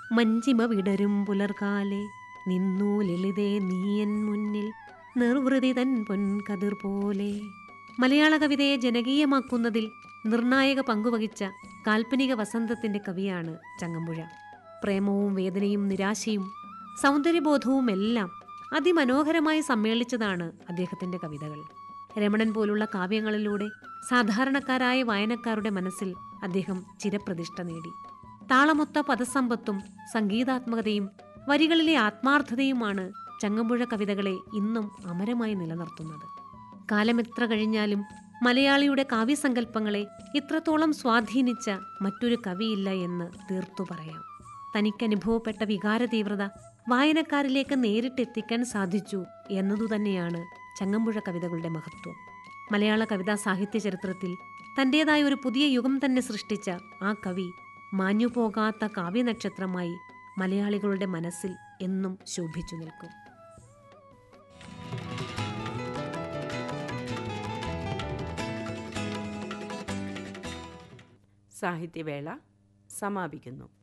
മഞ്ചിമ വിടരും പുലർകാലെ നിന്നു ലളിതേ നീയൻ മുന്നിൽ നിർവൃതി തൻ പൊൻകതിർ പോലെ മലയാള കവിതയെ ജനകീയമാക്കുന്നതിൽ നിർണായക പങ്കുവഹിച്ച കാൽപ്പനിക വസന്തത്തിന്റെ കവിയാണ് ചങ്ങമ്പുഴ പ്രേമവും വേദനയും നിരാശയും സൗന്ദര്യബോധവും എല്ലാം അതിമനോഹരമായി സമ്മേളിച്ചതാണ് അദ്ദേഹത്തിന്റെ കവിതകൾ രമണൻ പോലുള്ള കാവ്യങ്ങളിലൂടെ സാധാരണക്കാരായ വായനക്കാരുടെ മനസ്സിൽ അദ്ദേഹം ചിരപ്രതിഷ്ഠ നേടി താളമൊത്ത പദസമ്പത്തും സംഗീതാത്മകതയും വരികളിലെ ആത്മാർത്ഥതയുമാണ് ചങ്ങമ്പുഴ കവിതകളെ ഇന്നും അമരമായി നിലനിർത്തുന്നത് കാലമെത്ര കഴിഞ്ഞാലും മലയാളിയുടെ കാവ്യസങ്കല്പങ്ങളെ ഇത്രത്തോളം സ്വാധീനിച്ച മറ്റൊരു കവിയില്ല എന്ന് തീർത്തു പറയാം തനിക്കനുഭവപ്പെട്ട വികാര തീവ്രത വായനക്കാരിലേക്ക് നേരിട്ടെത്തിക്കാൻ സാധിച്ചു എന്നതുതന്നെയാണ് ചങ്ങമ്പുഴ കവിതകളുടെ മഹത്വം മലയാള കവിതാ സാഹിത്യ ചരിത്രത്തിൽ തന്റേതായ ഒരു പുതിയ യുഗം തന്നെ സൃഷ്ടിച്ച ആ കവി മാഞ്ഞുപോകാത്ത കാവ്യനക്ഷത്രമായി മലയാളികളുടെ മനസ്സിൽ എന്നും ശോഭിച്ചു നിൽക്കും സാഹിത്യവേള സമാപിക്കുന്നു